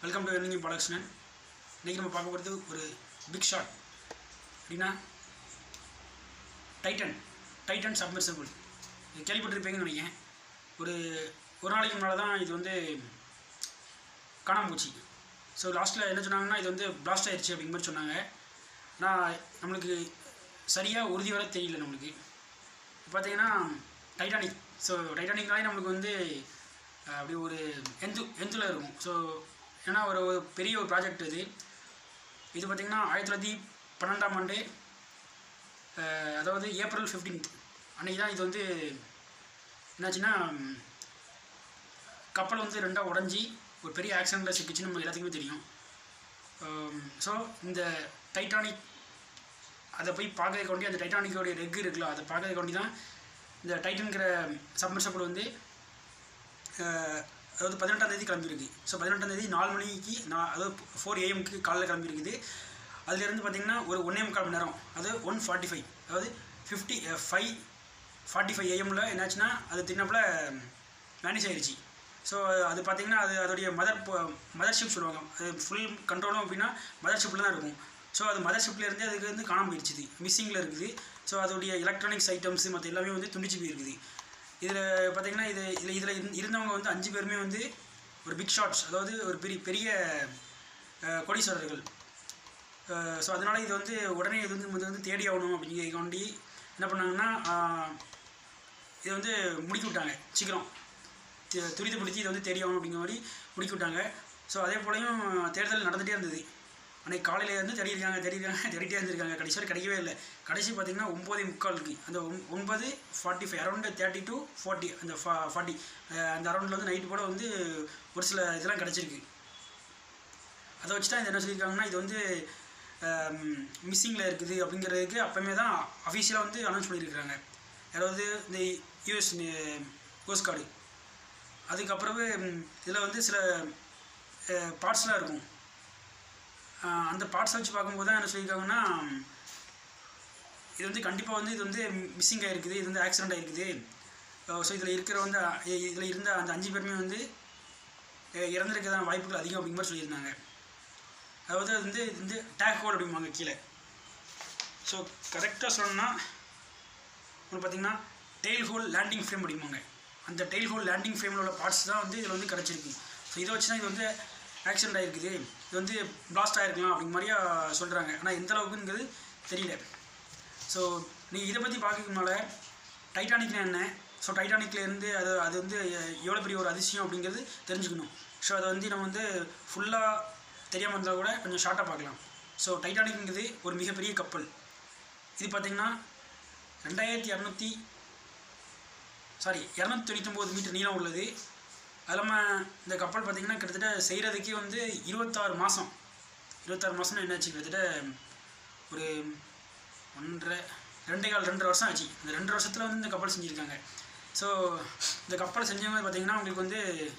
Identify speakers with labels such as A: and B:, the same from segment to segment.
A: welcome to earning Balakrishnan இன்றைக்கி நம்ம பார்க்க போகிறது ஒரு பிக் ஷாட் அப்படின்னா டைட்டன் டைட்டன் சப்மர்சபிள் இது கேள்விப்பட்டிருப்பீங்கன்னு நினைக்கிறேன் ஒரு ஒரு நாளைக்கு முன்னால் தான் இது வந்து காணாமல் போச்சு ஸோ லாஸ்ட்டில் என்ன சொன்னாங்கன்னா இது வந்து பிளாஸ்ட் ஆயிடுச்சு அப்படிங்கிற மாதிரி சொன்னாங்க ஆனால் நம்மளுக்கு சரியாக உறுதி வர தெரியல நம்மளுக்கு பார்த்தீங்கன்னா டைட்டானிக் ஸோ டைட்டானிக்னாலே நம்மளுக்கு வந்து அஹ், அப்படி ஒரு எந்து எந்தில் இருக்கும் ஸோ ஏன்னா ஒரு ஒரு பெரிய ஒரு ப்ராஜெக்ட் இது இது பார்த்திங்கன்னா ஆயிரத்தி தொள்ளாயிரத்தி பன்னெண்டாம் ஆண்டு அஹ், அதாவது ஏப்ரல் ஃபிஃப்டீன்த் அன்றைக்கி தான் இது வந்து என்னாச்சுன்னா ம், கப்பல் வந்து ரெண்டாக உடஞ்சி ஒரு பெரிய ஆக்சிடெண்ட்டில் சிக்கிச்சுன்னு நம்ம எல்லாத்துக்குமே தெரியும் ஸோ இந்த டைட்டானிக் அதை போய் பார்க்கறதுக்கு வேண்டி அந்த டைட்டானிக்கோடைய ரெக் இருக்குல்ல அதை பார்க்கறதுக்கு வேண்டி தான் இந்த டைட்டன்கிற சப்மர்சபிள் வந்து அஹ், அதாவது பதினெட்டாம் தேதி கிளம்பியிருக்கு ஸோ பதினெட்டாம் தேதி நாலு மணிக்கு நான் அதாவது ஃபோர் ஏஎம்க்கு காலைல கிளம்பியிருக்குது அதுலேருந்து பார்த்தீங்கன்னா ஒரு ஒன்றே முக்கால் மணி நேரம் அது ஒன் ஃபார்ட்டி ஃபைவ் அதாவது ஃபிஃப்டி ஃபைவ் ஃபார்ட்டி ஃபைவ் ஏஎம்மில் என்னாச்சுன்னா அது தின்னப்பில் மேனேஜ் ஆயிடுச்சு ஸோ அது பார்த்தீங்கன்னா அது அதோடைய மதர் மதர்ஷிப் சொல்லுவாங்க அது ஃபுல் கண்ட்ரோலும் அப்படின்னா மதர்ஷிப்பில் தான் இருக்கும் ஸோ அது மதர்ஷிப்பில் இருந்து அதுக்கு வந்து காணாமல் போயிடுச்சுது மிஸ்ஸிங்கில் இருக்குது ஸோ அதோடைய எலக்ட்ரானிக்ஸ் ஐட்டம்ஸ் மற்ற எல்லாமே வந்து துண்டிச்சு போயிருக்குது இதில் பார்த்தீங்கன்னா இது இதில் இதில் இருந்தவங்க வந்து அஞ்சு பேருமே வந்து ஒரு பிக் ஷாட்ஸ் அதாவது ஒரு பெரிய பெரிய அஹ், கோடீஸ்வரர்கள் ஸோ அதனால் இது வந்து உடனே இது வந்து இது வந்து தேடி ஆகணும் அப்படிங்கிறதுக்காண்டி என்ன பண்ணாங்கன்னா ஆஹ், இதை வந்து முடிக்கி விட்டாங்க சீக்கிரம் தி- துரிதப்படுத்தி இதை வந்து தேடி ஆகணும் அப்படிங்கிற மாதிரி முடிக்கி விட்டாங்க ஸோ அதே போலையும் தேடுதல் நடந்துகிட்டே இருந்தது அன்னைக்கு காலையில இருந்து தேடி இருக்காங்க தேடி இருக்காங்க தேடிட்டே இருந்திருக்காங்க கடைசி வரை கிடைக்கவே இல்லை கடைசி பார்த்தீங்கன்னா ஒம்பது முக்காலுக்கு அந்த ஒம்- ஒன்பது forty five around thirty to forty அந்த ஃபார்ட்டி அந்த அரௌண்டில் வந்து நைட்டு போல வந்து ஒரு சில இதெல்லாம் கிடச்சிருக்கு அதை வச்சு தான் இது என்ன சொல்லியிருக்காங்கன்னா இது வந்து மிஸ்ஸிங்கில் இருக்குது அப்படிங்கிறதுக்கு அப்போமே தான் அஃபீஷியலாக வந்து அனௌன்ஸ் பண்ணியிருக்கிறாங்க அதாவது இந்த யூஎஸ் கோஸ்ட் கார்டு அதுக்கப்புறவு இதில் வந்து சில பார்ட்ஸ்லாம் இருக்கும் அஹ், அந்த பார்ட்ஸை வச்சு பார்க்கும்போது தான் என்ன சொல்லியிருக்காங்கன்னா இது வந்து கண்டிப்பாக வந்து இது வந்து மிஸ்ஸிங் ஆகிருக்குது இது வந்து ஆக்சிடென்ட் ஆகிருக்குது ஸோ இதில் இருக்கிற வந்து இதில் இருந்த அந்த அஞ்சு பேருமே வந்து அஹ், இறந்திருக்க தான் வாய்ப்புகள் அதிகம் அப்படிங்கிற மாதிரி சொல்லியிருந்தாங்க அதாவது அது வந்து இது வந்து டேக் ஹோல் அப்படிம்பாங்க கீழே ஸோ கரெக்டாக சொல்லணும்னா ஒன்று பார்த்தீங்கன்னா டெயில் ஹோல் லேண்டிங் ஃப்ரேம் அப்படிம்பாங்க அந்த டெயில் ஹோல் லேண்டிங் ஃப்ரேமில் உள்ள பார்ட்ஸ் தான் வந்து இதில் வந்து கிடச்சிருக்கு ஸோ இதை வச்சு தான் இது வந்து ஆக்சிடென்ட் ஆகிருக்குது இது வந்து பிளாஸ்ட் ஆகிருக்கலாம் அப்படிங்கிற மாதிரியா சொல்கிறாங்க ஆனால் எந்த அளவுக்குங்கிறது தெரியல ஸோ நீங்கள் இதை பற்றி பார்க்கறதுனால டைட்டானிக்னா என்ன ஸோ டைட்டானிக்லேருந்து அது அது வந்து எவ்வளோ பெரிய ஒரு அதிசயம் அப்படிங்கிறது தெரிஞ்சுக்கணும் ஸோ அதை வந்து நம்ம வந்து ஃபுல்லாக தெரியாமல் இருந்தால் கூட கொஞ்சம் ஷார்ட்டாக பார்க்கலாம் ஸோ டைட்டானிக்ங்கிறது ஒரு மிகப்பெரிய கப்பல் இது பார்த்திங்கன்னா ரெண்டாயிரத்தி இரநூத்தி சாரி இரநூத்தி தொண்ணூத்தொம்பது மீட்டர் நீளம் உள்ளது அது இல்லாமல் இந்த கப்பல் பார்த்திங்கன்னா கிட்டத்தட்ட செய்கிறதுக்கே வந்து இருபத்தாறு மாதம் இருபத்தாறு மாதம்னா என்னாச்சு கிட்டத்தட்ட ஒரு ஒன்றரை ரெண்டே கால் ரெண்டரை வருஷம் ஆச்சு இந்த ரெண்டு வருஷத்தில் வந்து இந்த கப்பல் செஞ்சுருக்காங்க ஸோ இந்த கப்பல் செஞ்சவங்க பார்த்தீங்கன்னா உங்களுக்கு வந்து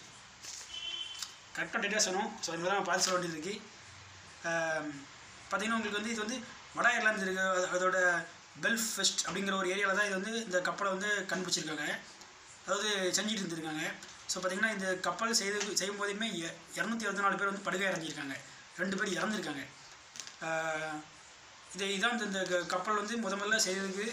A: கரெக்டாக டேட்டா சொல்லணும் ஸோ இந்த தான் பார்த்து சொல்ல வேண்டியது இருக்குது பார்த்தீங்கன்னா உங்களுக்கு வந்து இது வந்து வட ஏர்லாந்து இருக்கு அது- அதோட பெல்ஃபெஸ்ட் அப்படிங்கிற ஒரு ஏரியாவில் தான் இது வந்து இந்த கப்பலை வந்து கண்டுபிடிச்சிருக்காங்க அதாவது செஞ்சுட்டு இருந்திருக்காங்க ஸோ பார்த்தீங்கன்னா இந்த கப்பல் செய்து செய்யும் போதுமே இரநூத்தி இருபத்தி நாலு பேர் வந்து படுகை இறங்கியிருக்காங்க ரெண்டு பேர் இறந்துருக்காங்க ஆஹ் இது இதான் இந்த- இந்த க- கப்பல் வந்து முத முதல்ல செய்ததுக்கு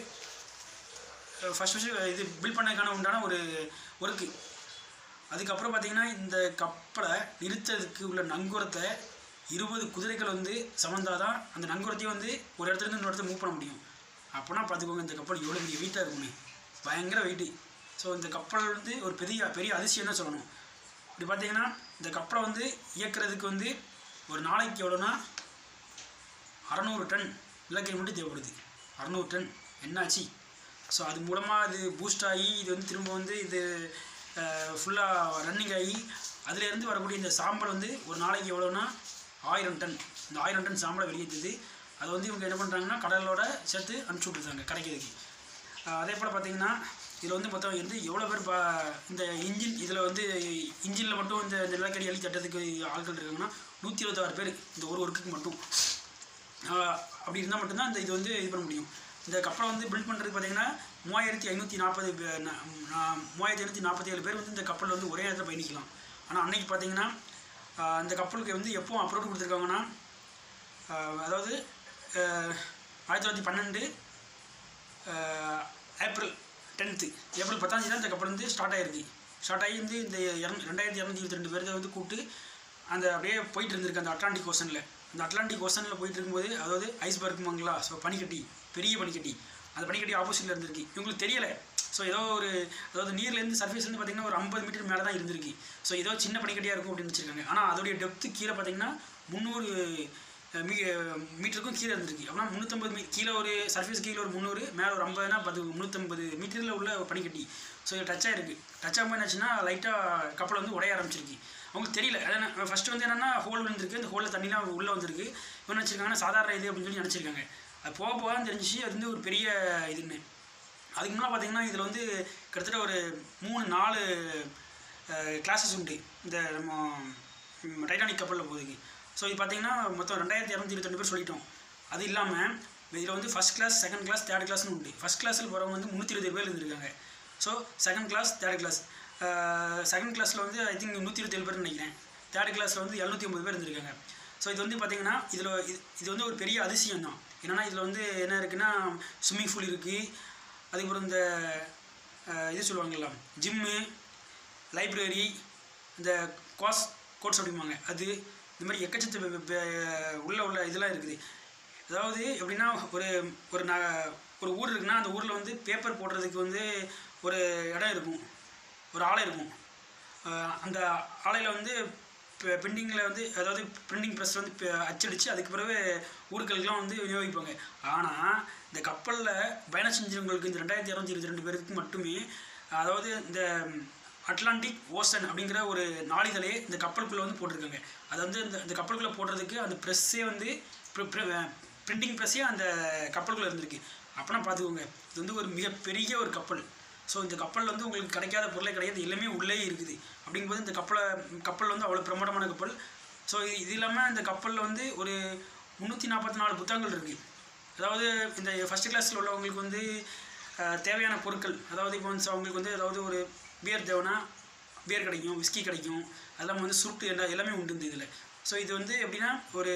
A: ஃபஸ்ட் ஃபஸ்ட்டு இது பில்ட் பண்ணதுக்கான உண்டான ஒரு ஒர்க்கு அதுக்கப்புறம் பார்த்தீங்கன்னா இந்த கப்பலை நிறுத்ததுக்கு உள்ள நங்கூரத்தை இருபது குதிரைகள் வந்து சமந்தாதான் அந்த நங்கூரத்தையும் வந்து ஒரு இடத்துல இருந்து இன்னொரு இடத்துல மூவ் பண்ண முடியும் அப்போனா பார்த்துக்கோங்க இந்த கப்பல் எவ்வளோ பெரிய வெயிட்டாக இருக்குமே பயங்கர வெயிட்டு ஸோ இந்த கப்பல் வந்து ஒரு பெரிய பெரிய அதிசயம் தான் சொல்லணும் இப்படி பார்த்தீங்கன்னா இந்த கப்பலை வந்து இயக்குறதுக்கு வந்து ஒரு நாளைக்கு எவ்வளோனா அறநூறு டன் நிலக்கரி மட்டும் தேவைப்படுது அறநூறு டன் என்னாச்சு ஸோ அது மூலமாக அது பூஸ்ட் ஆகி இது வந்து திரும்ப வந்து இது ஃபுல்லாக ரன்னிங் ஆகி அதுலேருந்து வரக்கூடிய இந்த சாம்பல் வந்து ஒரு நாளைக்கு எவ்வளோனா ஆயிரம் டன் இந்த ஆயிரம் டன் சாம்பலை வெளியேற்றுது அதை வந்து இவங்க என்ன பண்ணுறாங்கன்னா கடலோட சேர்த்து அனுப்பிச்சி விட்ருக்காங்க கிடைக்கிறதுக்கு அஹ் அதே போல் பார்த்தீங்கன்னா இதில் வந்து மொத்தம் வந்து எவ்வளோ பேர் பா இந்த இன்ஜின் இதில் வந்து இன்ஜினில் மட்டும் இந்த இந்த நிலக்கரி அள்ளி தட்டத்துக்கு ஆட்கள் இருக்காங்கன்னா நூற்றி இருபத்தாறு பேர் இந்த ஒரு ஒர்க்குக்கு மட்டும் ஆஹ் அப்படி இருந்தால் மட்டும்தான் இந்த இது வந்து இது பண்ண முடியும் இந்த கப்பலை வந்து பில்ட் பண்ணுறதுக்கு பார்த்தீங்கன்னா மூவாயிரத்தி ஐநூற்றி நாற்பது மூவாயிரத்தி ஐநூற்றி நாற்பத்தி ஏழு பேர் வந்து இந்த கப்பலில் வந்து ஒரே இடத்துல பயணிக்கலாம் ஆனால் அன்னைக்கு பார்த்தீங்கன்னா ஆஹ் அந்த கப்பலுக்கு வந்து எப்போ அப்ரோட் கொடுத்துருக்காங்கன்னா ஆஹ் அதாவது ஆஹ் ஆயிரத்தி தொள்ளாயிரத்தி பன்னெண்டு ஆஹ் ஏப்ரல் டென்த்து ஏப்ரல் பத்தாம் தேதி தான் இந்த கப்பல் வந்து ஸ்டார்ட் ஆயிருக்கு ஸ்டார்ட் ஆகி வந்து இந்த இரநூ ரெண்டாயிரத்தி இரநூத்தி இருபத்தி ரெண்டு பேர்த்த வந்து கூப்பிட்டு அந்த அப்படியே போயிட்டு இருந்திருக்கு அந்த அட்லாண்டிக் ஓஷனில் அந்த அட்லாண்டிக் ஓஷனில் போயிட்டு இருக்கும்போது அதாவது ஐஸ்பர்க்குமாங்களா ஸோ பனிக்கட்டி பெரிய பனிக்கட்டி அந்த பனிக்கட்டி ஆப்போசிட்டில் இருந்திருக்கு இவங்களுக்கு தெரியலை ஸோ ஏதோ ஒரு அதாவது நீர்லேருந்து சர்ஃபேஸ்லேருந்து பார்த்தீங்கன்னா ஒரு ஐம்பது மீட்டர் மேலே தான் இருந்திருக்கு ஸோ ஏதோ சின்ன பனிக்கட்டியாக இருக்கும் அப்படின்னு வச்சுருக்காங்க ஆனால் அதோடைய டெப்த்து கீழே பார்த்தீங்கன்னா முந்நூறு அஹ், மீ மீட்டருக்கும் கீழே இருந்திருக்கு அப்படின்னா முந்நூற்றம்பது மீ கீழே ஒரு சர்ஃபேஸ் கீழே ஒரு முந்நூறு மேலே ஒரு ஐம்பதுனா பத்து முந்நூற்றம்பது மீட்டரில் உள்ள ஒரு பனிக்கட்டி ஸோ இது டச் ஆயிருக்கு டச் ஆகும்போது என்னாச்சுன்னா லைட்டாக கப்பல் வந்து உடைய ஆரம்பிச்சிருக்கு அவங்களுக்கு தெரியல அதான் ஃபஸ்ட்டு வந்து என்னென்னா ஹோல் விழுந்திருக்கு அந்த ஹோலில் தண்ணிலாம் உள்ளே வந்திருக்கு இவன் நினச்சிருக்காங்கன்னா சாதாரண இது அப்படின்னு சொல்லி நினச்சிருக்காங்க அது போக போக தான் தெரிஞ்சிச்சு அது வந்து ஒரு பெரிய இதுன்னு அதுக்கு முன்னாடி பார்த்தீங்கன்னா இதில் வந்து கிட்டத்தட்ட ஒரு மூணு நாலு கிளாஸஸ் உண்டு இந்த நம்ம ம், டைட்டானிக் கப்பலில் போகுதுக்கு ஸோ இது பார்த்தீங்கன்னா மொத்தம் ரெண்டாயிரத்தி இரநூத்தி இருபத்தெண்டு பேர் சொல்லிட்டோம் அது இல்லாமல் இதில் வந்து first class second class third கிளாஸ்னு உண்டு ஃபஸ்ட் கிளாஸில் போகிறவங்க வந்து முந்நூற்றி இருபது பேர் இருந்திருக்காங்க so second class third class second கிளாஸில் வந்து ஐ திங்க் நூற்றி இருபத்தேழு பேர் நினைக்கிறேன் தேர்ட் கிளாஸில் வந்து எழுநூற்றி ஐம்பது பேர் இருந்திருக்காங்க ஸோ இது வந்து பார்த்தீங்கன்னா இதில் இது இது வந்து ஒரு பெரிய அதிசயம் தான் என்னென்னா இதில் வந்து என்ன இருக்குன்னா ஸ்விம்மிங் பூல் இருக்குது அதுக்கப்புறம் இந்த அஹ், இது சொல்லுவாங்கல்ல ஜிம்மு லைப்ரரி இந்த கோஸ் கோட்ஸ் அப்படிம்பாங்க அது இந்த மாதிரி எக்கச்சக்க வெ- வெ- வெ- உள்ள உள்ள இதெல்லாம் இருக்குது அதாவது எப்படின்னா ஒரு ஒரு ந ஒரு ஊர் இருக்குன்னா அந்த ஊரில் வந்து பேப்பர் போடுறதுக்கு வந்து ஒரு இடம் இருக்கும் ஒரு ஆலை இருக்கும் அஹ் அந்த ஆலையில் வந்து பிரிண்டிங்கில் வந்து அதாவது பிரிண்டிங் ப்ரெஸ் வந்து ப- அச்சடித்து அதுக்கு பிறகு ஊருக்களுக்கெல்லாம் வந்து விநியோகிப்பாங்க ஆனால் இந்த கப்பலில் பயணம் செஞ்சவங்களுக்கு இந்த ரெண்டாயிரத்தி இரநூத்தி இருபத்தி ரெண்டு பேருக்கு மட்டுமே அதாவது இந்த அட்லாண்டிக் ஓசன் அப்படிங்கிற ஒரு நாளிதழே இந்த கப்பலுக்குள்ளே வந்து போட்டிருக்காங்க அது வந்து இந்த இந்த கப்பலுக்குள்ளே போடுறதுக்கு அந்த ப்ரெஸ்ஸே வந்து பிரிண்டிங் ப்ரெஸ்ஸே அந்த கப்பலுக்குள்ளே இருந்திருக்கு அப்போனா பார்த்துக்கோங்க இது வந்து ஒரு மிகப்பெரிய ஒரு கப்பல் ஸோ இந்த கப்பலில் வந்து உங்களுக்கு கிடைக்காத பொருளே கிடையாது எல்லாமே உள்ளே இருக்குது அப்படிங்கும்போது இந்த கப்பலை கப்பல் வந்து அவ்வளோ பிரமாண்டமான கப்பல் ஸோ இது இது இல்லாமல் இந்த கப்பலில் வந்து ஒரு முந்நூற்றி நாற்பத்தி நாலு புத்தகங்கள் இருக்குது அதாவது இந்த ஃபஸ்ட் கிளாஸில் உள்ளவங்களுக்கு வந்து அஹ், தேவையான பொருட்கள் அதாவது இப்போ வந்து அவங்களுக்கு வந்து அதாவது ஒரு பியர் தேவைன்னா பியர் கிடைக்கும் விஸ்கி கிடைக்கும் அது இல்லாமல் வந்து சுருட்டு எல்லா எல்லாமே உண்டு இந்த இதில் ஸோ இது வந்து எப்படின்னா ஒரு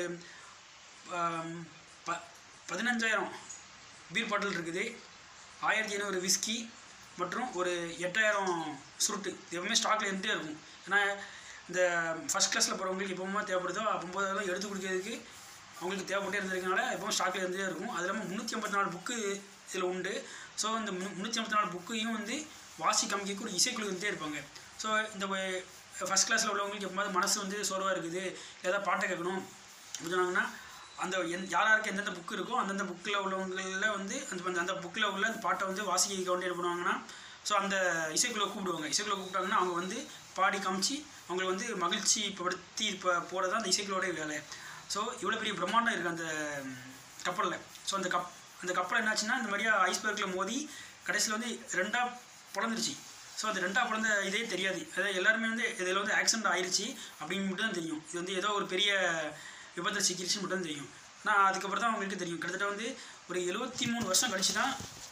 A: ஆம், ப பதினஞ்சாயிரம் பீர் பாட்டில் இருக்குது ஆயிரத்தி ஐநூறு விஸ்கி மற்றும் ஒரு எட்டாயிரம் சுருட்டு இது எப்பவுமே ஸ்டாக்கில் இருந்துகிட்டே இருக்கும் ஏன்னா இந்த ஃபஸ்ட் கிளாஸில் போகிறவங்களுக்கு எப்பவுமே தேவைப்படுதோ அப்போதெல்லாம் எடுத்து குடிக்கிறதுக்கு அவங்களுக்கு தேவைப்பட்டே இருந்திருக்கனால எப்பவும் ஸ்டாக்கில் இருந்துகிட்டே இருக்கும் அது இல்லாமல் முந்நூற்றி ஐம்பத்தி நாலு புக்கு இதில் உண்டு ஸோ இந்த மு முந்நூற்றி ஐம்பத்தி நாலு புக்கையும் வந்து வாசி காமிக்க ஒரு இசைக்குழு இருந்துகிட்டே இருப்பாங்க ஸோ இந்த ஃபஸ்ட் கிளாஸில் உள்ளவங்களுக்கு எப்போது மனசு வந்து சோர்வாக இருக்குது ஏதாவது பாட்டை கேட்கணும் அப்படி சொன்னாங்கன்னா அந்த எந் யார் யாருக்கு எந்தெந்த புக்கு இருக்கோ அந்தந்த புக்கில் உள்ளவங்களில் வந்து அந்த அந்த- அந்த புக்கில் உள்ள அந்த பாட்டை வந்து வாசிக்க கவுண்ட் என்ன பண்ணுவாங்கன்னா ஸோ அந்த இசைக்குள்ளே கூப்பிடுவாங்க இசைக்குள்ளே கூப்பிட்டாங்கன்னா அவங்க வந்து பாடி காமிச்சு அவங்களை வந்து மகிழ்ச்சி படுத்தி இப்போ போகிறது தான் அந்த இசைக்குள்ளோடைய வேலை ஸோ இவ்வளோ பெரிய பிரம்மாண்டம் இருக்குது அந்த கப்பலில் ஸோ அந்த கப் அந்த கப்பல் என்னாச்சுன்னா இந்த மாதிரியா ஐஸ்பர்க்கில் மோதி கடைசியில் வந்து ரெண்டாக பிளந்துருச்சு ஸோ அந்த ரெண்டாக பிளந்த இதே தெரியாது அதாவது எல்லாருமே வந்து இதில் வந்து ஆக்சிடென்ட் ஆயிருச்சு அப்படின்னு மட்டும் தான் தெரியும் இது வந்து ஏதோ ஒரு பெரிய விபத்தில் சிக்கிருச்சுன்னு மட்டும் தான் தெரியும் ஆனால் அதுக்கப்புறம் தான் அவங்களுக்கு தெரியும் கிட்டத்தட்ட வந்து ஒரு எழுபத்தி மூணு வருஷம் கழிச்சு தான்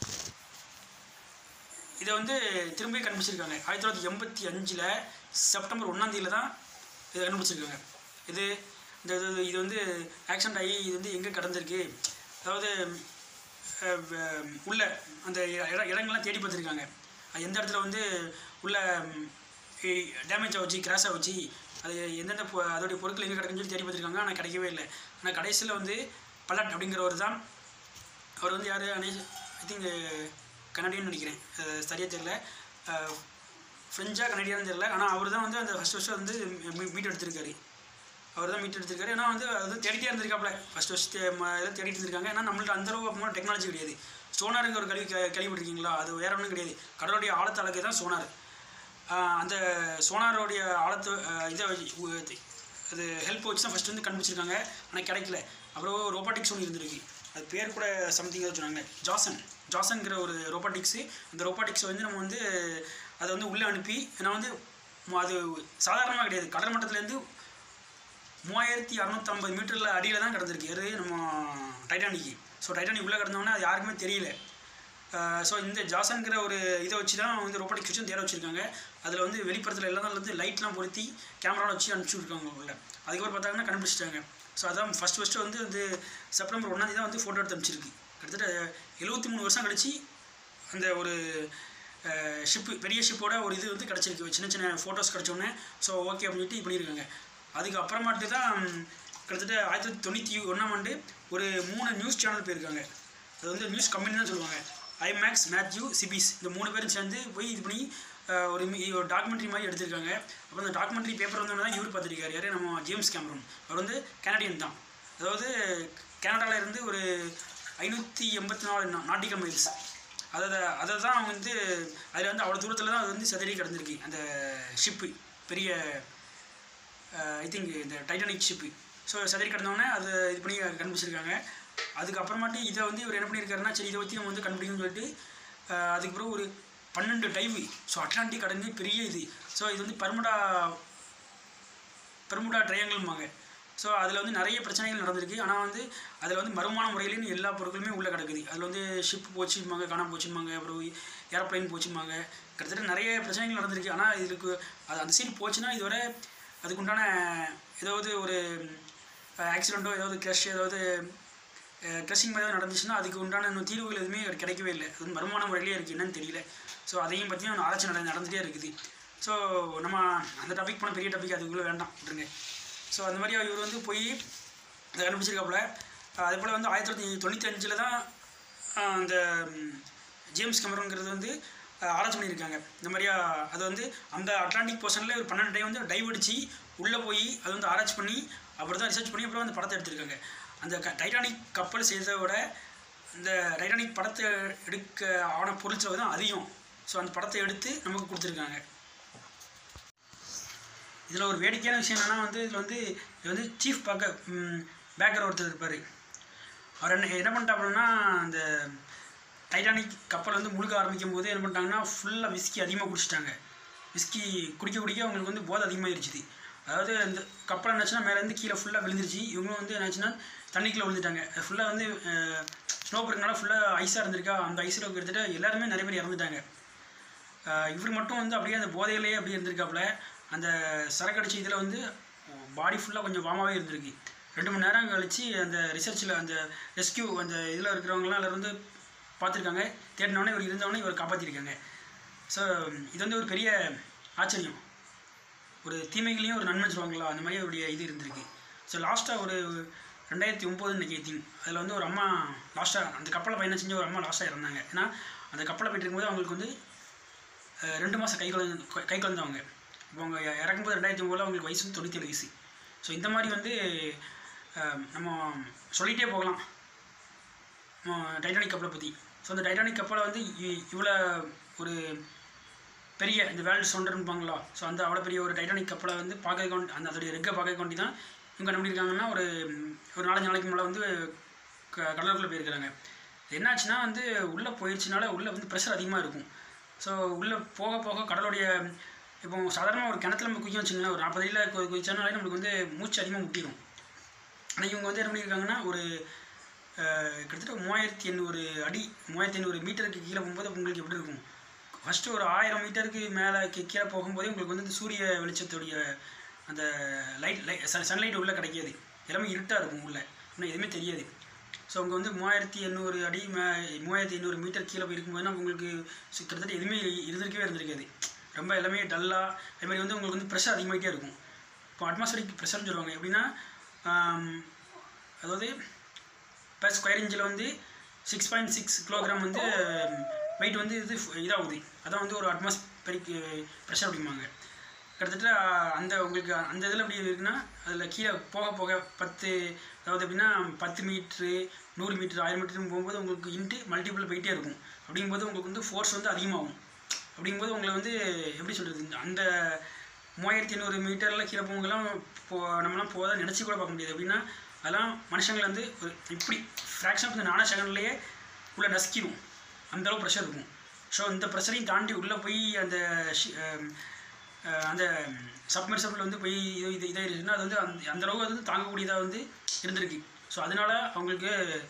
A: இதை வந்து திரும்பி கண்டுபிடிச்சிருக்காங்க ஆயிரத்தி தொள்ளாயிரத்தி எண்பத்தி அஞ்சில் செப்டம்பர் ஒன்றாந்தேதியில் தான் இதை கண்டுபிடிச்சிருக்காங்க இது இந்த இது இது வந்து ஆக்சிடென்ட் ஆகி இது வந்து எங்கே கடந்திருக்கு அதாவது அஹ், வ- உள்ள அந்த இட இடங்கள்லாம் தேடி பார்த்துருக்காங்க அது எந்த இடத்துல வந்து உள்ள டேமேஜ் ஆச்சு கிராஷ் ஆச்சு அது எந்தெந்த பொ- அதோடைய பொருட்கள் எங்கே கிடக்குன்னு சொல்லி தேடி பார்த்துருக்காங்க ஆனால் கிடைக்கவே இல்லை ஆனால் கடைசியில் வந்து பலட் அப்படிங்கிறவர் தான் அவர் வந்து யார் அனேஷ் ஐ திங்க் கனடியன் நினைக்கிறேன் அஹ் சரியா தெரியல ஃப்ரெஞ்சா கனடியான்னு தெரியல ஆனால் அவர் தான் வந்து அந்த ஃபஸ்ட் வருஷம் வந்து மீ- மீட் எடுத்திருக்காரு அவர் தான் மீட் எடுத்திருக்காரு ஏன்னா வந்து அது வந்து தேடிட்டே இருந்திருக்காப்ல ஃபஸ்ட் ஃபஸ்ட்டு இதில் தேடிட்டு இருந்திருக்காங்க ஏன்னா நம்மள்ட்ட அந்த அளவு அப்போ டெக்னாலஜி கிடையாது சோனாருங்கிற ஒரு கல்வி கே- கேள்விப்பட்டிருக்கீங்களா அது வேற ஒன்றும் கிடையாது கடலுடைய ஆழத்தை அளக்கு தான் சோனார் ஆஹ் அந்த சோனாரோடைய ஆழத்தை ஆஹ் இதை வச்சு உ- இது- அது ஹெல்ப் வச்சு தான் ஃபஸ்ட் வந்து கண்டுபிடிச்சிருக்காங்க ஆனால் கிடைக்கல அப்புறம் ரோபாட்டிக்ஸ் ஒன்று இருந்திருக்கு அது பேர் கூட சம்திங் ஏதோ சொன்னாங்க ஜாசன் ஜாசன்கிற ஒரு ரோபாட்டிக்ஸு அந்த ரோபாட்டிக்ஸை வந்து நம்ம வந்து அதை வந்து உள்ளே அனுப்பி ஏன்னா வந்து மு- அது சாதாரணமாக கிடையாது கடல் மட்டத்துலேருந்து மூவாயிரத்தி அறநூற்றம்பது மீட்டரில் அடியில் தான் கிடந்திருக்கு எது நம்ம டைட்டானிக்கு ஸோ டைட்டானிக் உள்ளே கிடந்தோன்னே அது யாருக்குமே தெரியல ஸோ இந்த ஜாசன்கிற ஒரு இதை வச்சு தான் வந்து ரோபோட்டிக் கிச்சன் தேர வச்சுருக்காங்க அதில் வந்து வெளிப்புறத்தில் எல்லாம் வந்து லைட்லாம் பொருத்தி கேமரா வச்சு அனுப்பிச்சுட்ருக்காங்க உள்ள அதுக்கப்புறம் பார்த்தாங்கன்னா கண்டுபிடிச்சிட்டாங்க ஸோ அதான் ஃபஸ்ட் ஃபஸ்ட்டு வந்து வந்து செப்டம்பர் ஒன்றாந்தேதி தான் வந்து ஃபோட்டோ எடுத்து அனுப்பிச்சிருக்கு கிட்டத்தட்ட எழுபத்தி மூணு வருஷம் கழிச்சு அந்த ஒரு ஷிப்பு பெரிய ஷிப்போட ஒரு இது வந்து கிடச்சிருக்கு சின்ன சின்ன ஃபோட்டோஸ் கிடச்சோன்னே ஸோ ஓகே அப்படின்னு சொல்லிட்டு பண்ணியிருக்காங்க அதுக்கு அப்புறமாட்டு தான் ம், கிட்டத்தட்ட ஆயிரத்தி தொள்ளாயிரத்தி தொண்ணூற்றி ஒன்றாம் ஆண்டு ஒரு மூணு நியூஸ் சேனல் போயிருக்காங்க அது வந்து நியூஸ் கம்பெனி தான் சொல்லுவாங்க ஐமேக்ஸ் மேத்யூ சிபிஸ் இந்த மூணு பேரும் சேர்ந்து போய் இது பண்ணி அஹ், ஒரு மி- ஒரு டாக்குமெண்ட்ரி மாதிரி எடுத்திருக்காங்க அப்போ அந்த டாக்குமெண்ட்ரி பேப்பர் வந்து தான் இவர் பார்த்துருக்காரு யாரு நம்ம ஜேம்ஸ் கேமரூன் அவர் வந்து கனடியன் தான் அதாவது கனடாவில் இருந்து ஒரு ஐநூற்றி எண்பத்தி நாலு நாட்டிக்கல் மைல்ஸ் அதை அதை தான் வந்து அதில் வந்து அவ்வளோ தூரத்தில் தான் அது வந்து செதறி கிடந்திருக்கு அந்த ஷிப்பு பெரிய ஐ திங்க் இந்த டைட்டானிக் ஷிப்பு ஸோ செதறி கிடந்தோடனே அது இது பண்ணி கண்டுபிடிச்சிருக்காங்க அதுக்கப்புறமாட்டி இதை வந்து இவர் என்ன பண்ணியிருக்காருன்னா சரி இதை வச்சு நம்ம வந்து கண்டுபிடிக்கணும்னு சொல்லிட்டு அஹ், அதுக்கப்புறம் ஒரு பன்னெண்டு டைவு ஸோ அட்லாண்டிக் கடந்து பெரிய இது ஸோ இது வந்து பர்முடா பெர்முடா ட்ரையாங்கிள்மாங்க ஸோ அதில் வந்து நிறைய பிரச்சனைகள் நடந்திருக்கு ஆனால் வந்து அதில் வந்து மறுமான முறையிலேயும் எல்லா பொருட்களுமே உள்ளே கிடக்குது அதில் வந்து ஷிப் போச்சுமாங்க காணாம போச்சுமாங்க அப்புறம் ஏரோப்ளைன் போச்சுமாங்க கிட்டத்தட்ட நிறைய பிரச்சனைகள் நடந்திருக்கு ஆனால் இதுக்கு அது அந்த சைடு போச்சுன்னா இதுவரை அதுக்குண்டான ஏதாவது ஒரு ஆக்சிடெண்ட்டோ ஏதாவது க்ரஷ் ஏதாவது க்ரஷிங் மாதிரி ஏதாவது நடந்துச்சுன்னா அதுக்கு உண்டான இன்னும் தீர்வுகள் எதுவுமே கிடைக்கவே இல்லை அது வந்து மறுமான முறையிலே இருக்குது என்னன்னு தெரியல ஸோ அதையும் பற்றியும் ஆராய்ச்சி நட நடந்துகிட்டே இருக்குது ஸோ நம்ம அந்த டாபிக் போன பெரிய டாபிக் அதுக்குள்ளே வேண்டாம் விட்டுருங்க ஸோ அந்த மாதிரி இவர் வந்து போய் அதை கண்டுபிடிச்சிருக்காப்புல அஹ் அதே போல் வந்து ஆயிரத்தி தொள்ளாயிரத்தி தொண்ணூற்றி அஞ்சில் தான் அஹ் அந்த ம், ஜேம்ஸ் கமரோங்கிறது வந்து அஹ், ஆராய்ச்சி பண்ணியிருக்காங்க இந்த மாதிரியா அது வந்து அந்த அட்லாண்டிக் போர்ஷனில் ஒரு பன்னெண்டு டைம் வந்து டைவ் அடித்து உள்ளே போய் அது வந்து ஆராய்ச்சி பண்ணி அப்புறம் தான் ரிசர்ச் பண்ணி அப்புறம் அந்த படத்தை எடுத்திருக்காங்க அந்த க டைட்டானிக் கப்பல் செய்ததை விட இந்த டைட்டானிக் படத்தை எடுக்க ஆன பொருள் செலவு தான் அதிகம் ஸோ அந்த படத்தை எடுத்து நமக்கு கொடுத்துருக்காங்க இதில் ஒரு வேடிக்கையான விஷயம் என்னென்னா வந்து இதில் வந்து இது வந்து சீஃப் பேக்கர் பேக்கர் ஒருத்தர் இருப்பார் அவர் என்ன என்ன பண்ணிட்டாப்புலன்னா அந்த டைட்டானிக் கப்பல் வந்து முழுக்க ஆரம்பிக்கும் போது என்ன பண்ணிட்டாங்கன்னா ஃபுல்லாக விஸ்கி அதிகமாக குடிச்சிட்டாங்க விஸ்கி குடிக்க குடிக்க அவங்களுக்கு வந்து போதை அதிகமாகிருச்சுது அதாவது அந்த கப்பல் என்னாச்சுன்னா மேலேருந்து கீழே ஃபுல்லாக விழுந்துருச்சு இவங்களும் வந்து என்னாச்சுன்னா தண்ணிக்குள்ளே விழுந்துட்டாங்க ஃபுல்லாக வந்து ஸ்னோ பிறகுனால ஃபுல்லாக ஐஸாக இருந்திருக்கா அந்த ஐஸில் கிட்டத்தட்ட எல்லாருமே நிறைய பேர் இறந்துட்டாங்க ஆஹ் இவர் மட்டும் வந்து அப்படியே அந்த போதையிலேயே அப்படியே இருந்திருக்காப்புல அந்த சரக்கு அடிச்ச இதில் வந்து பாடி ஃபுல்லாக கொஞ்சம் வாமாவே இருந்திருக்கு ரெண்டு மணி நேரம் கழிச்சு அந்த ரிசர்ச்சில் அந்த ரெஸ்கியூ அந்த இதில் இருக்கிறவங்களாம் எல்லாரும் வந்து பார்த்துருக்காங்க தேடினோடனே இவர் இருந்தவொடனே இவர் காப்பாற்றிருக்காங்க ஸோ இது வந்து ஒரு பெரிய ஆச்சரியம் ஒரு தீமைகளையும் ஒரு நன்மை சொல்லுவாங்களா அந்த மாதிரி அவருடைய இது இருந்திருக்கு ஸோ லாஸ்ட்டாக ஒரு ரெண்டாயிரத்தி ஒம்போது நினைக்க திங் அதில் வந்து ஒரு அம்மா லாஸ்ட்டாக அந்த கப்பலை பயணம் செஞ்ச ஒரு அம்மா லாஸ்ட்டாக இறந்தாங்க ஏன்னா அந்த கப்பலை போயிட்டு இருக்கும்போது அவங்களுக்கு வந்து அஹ், ரெண்டு மாதம் கை குழந்த கை குழந்தவங்க இப்போ அவங்க இறக்கும்போது ரெண்டாயிரத்தி ஒம்போதில் அவங்களுக்கு வயசு வந்து தொண்ணூற்றி ஏழு வயசு ஸோ இந்த மாதிரி வந்து அஹ், நம்ம சொல்லிகிட்டே போகலாம் நம்ம டைட்டானிக் கப்பலை பற்றி ஸோ அந்த டைட்டானிக் கப்பலை வந்து இ- இவ்வளோ ஒரு பெரிய இந்த வேர்ல்டு சொண்டர்னுப்பாங்களா ஸோ அந்த அவ்வளோ பெரிய ஒரு டைட்டானிக் கப்பலை வந்து பார்க்க கொண்டு அந்த அதோடைய ரெக்கை பார்க்க கொண்டு தான் இவங்க என்ன பண்ணியிருக்காங்கன்னா ஒரு ம், ஒரு நாலஞ்சு நாளைக்கு முன்னாடி வந்து க கடலுக்குள்ளே போயிருக்கிறாங்க என்னாச்சுன்னா வந்து உள்ளே போயிடுச்சுனால உள்ளே வந்து ப்ரெஷர் அதிகமாக இருக்கும் ஸோ உள்ளே போக போக கடலுடைய இப்போ சாதாரணமாக ஒரு கிணத்துல நம்ம குதிக்க வச்சுங்களேன் ஒரு நாற்பது அடியில் கு குதிச்சானாலே நம்மளுக்கு வந்து மூச்சு அதிகமாக முட்டிடும் ஆனால் இவங்க வந்து என்ன பண்ணியிருக்காங்கன்னா ஒரு அஹ், கிட்டத்தட்ட மூவாயிரத்தி எண்ணூறு அடி மூவாயிரத்தி எண்ணூறு மீட்டருக்கு கீழே போகும்போது உங்களுக்கு எப்படி இருக்கும் ஃபஸ்ட்டு ஒரு ஆயிரம் மீட்டருக்கு மேலே கீழே போகும்போதே உங்களுக்கு வந்து இந்த சூரிய வெளிச்சத்துடைய அந்த லைட் லைட் சன்லைட் உள்ளே கிடைக்காது எல்லாமே இருட்டாக இருக்கும் உள்ளே இன்னும் எதுவுமே தெரியாது ஸோ அவங்க வந்து மூவாயிரத்தி எண்ணூறு அடி மே மூவாயிரத்தி எண்ணூறு மீட்டர் கீழே போயிருக்கும்போதுனா உங்களுக்கு சு- கிட்டத்தட்ட எதுவுமே இருந்திருக்கவே இருந்திருக்காது ரொம்ப எல்லாமே டல்லாக அதே மாதிரி வந்து உங்களுக்கு வந்து ப்ரெஷர் அதிகமாகிட்டே இருக்கும் இப்போ அட்மாஸ்பரிக் ப்ரெஷர்னு சொல்லுவாங்க எப்படின்னா ஆம், அதாவது பர் ஸ்கொயர் இன்ச்சில் வந்து சிக்ஸ் பாயிண்ட் சிக்ஸ் கிலோகிராம் வந்து வெயிட் வந்து இது இதாகுது அதான் வந்து ஒரு அட்மாஸ்பரிக் ப்ரெஷர் அப்படிம்பாங்க கிட்டத்தட்ட அந்த உங்களுக்கு அந்த இதில் எப்படி இருக்குன்னா அதில் கீழே போக போக பத்து அதாவது எப்படின்னா பத்து மீட்ரு நூறு மீட்ரு ஆயிரம் மீட்டர்னு போகும்போது உங்களுக்கு இன்ட்டு மல்டிபிள் போயிட்டே இருக்கும் அப்படிங்கும்போது உங்களுக்கு வந்து ஃபோர்ஸ் வந்து அதிகமாகும் அப்படிங்கும்போது உங்களை வந்து எப்படி சொல்கிறது அந்த மூவாயிரத்தி ஐநூறு மீட்டரில் கீழே போவங்கெல்லாம் போ நம்மளாம் போக நினச்சி கூட பார்க்க முடியாது எப்படின்னா அதெல்லாம் மனுஷங்களை வந்து ஒரு இப்படி ஃப்ராக்ஷன் ஆஃப் இந்த நானா செகண்ட்லேயே உள்ளே நசுக்கிடும் அந்தளவு ப்ரெஷர் இருக்கும் ஸோ இந்த ப்ரெஷரையும் தாண்டி உள்ளே போய் அந்த ஷி- அஹ் அஹ் அந்த சப்மெர்சபிள் வந்து போய் இது இது இதாக இருக்குன்னா அது வந்து அந்த அந்த அளவுக்கு அது வந்து தாங்கக்கூடியதாக வந்து இருந்திருக்கு ஸோ அதனால அவங்களுக்கு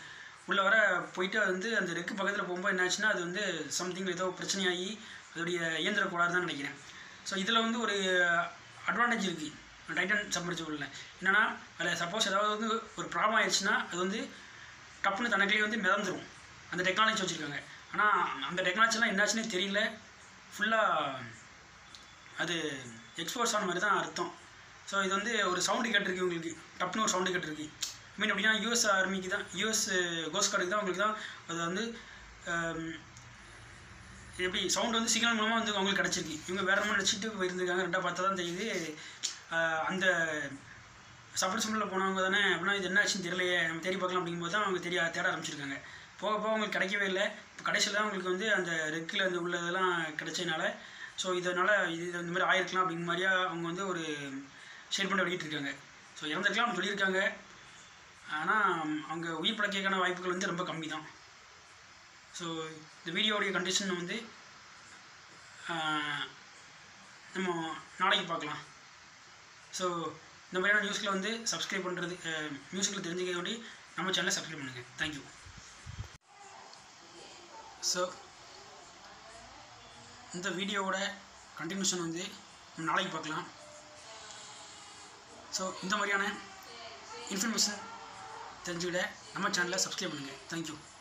A: உள்ள வர போயிட்டு அது வந்து அந்த ரெக்கு பக்கத்தில் போகும்போது என்னாச்சுன்னா அது வந்து சம்திங் ஏதோ பிரச்சனையாகி அதோடைய இயந்திர கோளாறு தான் நினைக்கிறேன் ஸோ இதில் வந்து ஒரு அட்வான்டேஜ் இருக்குது டைட்டன் சப்மர்சிபிளில் என்னென்னா அதில் சப்போஸ் ஏதாவது வந்து ஒரு ப்ராப்ளம் ஆயிடுச்சுன்னா அது வந்து டப்புன்னு தனக்குள்ளே வந்து மிதந்துரும் அந்த டெக்னாலஜி வச்சுருக்காங்க ஆனால் அந்த டெக்னாலஜிலாம் என்னாச்சுன்னே தெரியல ஃபுல்லாக அது எக்ஸ்போர்ட்ஸ் ஆன மாதிரி தான் அர்த்தம் ஸோ இது வந்து ஒரு சவுண்டு கேட்டிருக்கு உங்களுக்கு டப்புன்னு ஒரு சவுண்டு கேட்டிருக்கு மீன் அப்படின்னா யூஎஸ் ஆர்மிக்கு தான் யூஎஸ் கோஸ்ட் கார்டுக்கு தான் உங்களுக்கு தான் அது வந்து ஆம், எப்படி சவுண்ட் வந்து சிக்னல் மூலமாக வந்து அவங்களுக்கு கிடச்சிருக்கு இவங்க வேறு மாதிரி நினச்சிட்டு போயிருந்துருக்காங்க ரெண்டாக பார்த்தா தான் தெரியுது ஆஹ், அந்த சப்ரசிம்பிளில் போனவங்க தானே அப்படின்னா இது என்ன ஆச்சுன்னு தெரியலையே நம்ம தேடி பார்க்கலாம் அப்படிங்கும்போது தான் அவங்க தெரிய தேட ஆரம்பிச்சிருக்காங்க போக போக அவங்களுக்கு கிடைக்கவே இல்லை இப்போ கடைசியில் தான் அவங்களுக்கு வந்து அந்த ரெக்கில் அந்த உள்ளதெல்லாம் கிடைச்சதுனால ஸோ இதனால் இது இந்த மாதிரி ஆயிருக்கலாம் அப்படிங்கிற மாதிரியா அவங்க வந்து ஒரு ஷேர் பண்ணி வெளியிட்டிருக்காங்க ஸோ இறந்துருக்கலாம் சொல்லியிருக்காங்க ஆனால் அவங்க உயிர் பழக்கைக்கான வாய்ப்புகள் வந்து ரொம்ப கம்மி தான் ஸோ இந்த வீடியோடைய கண்டிஷன் வந்து ஆஹ், நம்ம நாளைக்கு பார்க்கலாம் ஸோ இந்த மாதிரியான நியூஸில் வந்து சப்ஸ்கிரைப் பண்ணுறது மியூசிக்கில் தெரிஞ்சுக்க வேண்டி நம்ம சேனலை சப்ஸ்கிரைப் பண்ணுங்கள் தேங்க்யூ ஸோ இந்த வீடியோவோட கண்டினியூஷன் வந்து நம்ம நாளைக்கு பார்க்கலாம் ஸோ இந்த மாதிரியான இன்ஃபர்மேஷன் தெரிஞ்சுக்கிட நம்ம சேனலை சப்ஸ்கிரைப் பண்ணுங்கள் தேங்க்யூ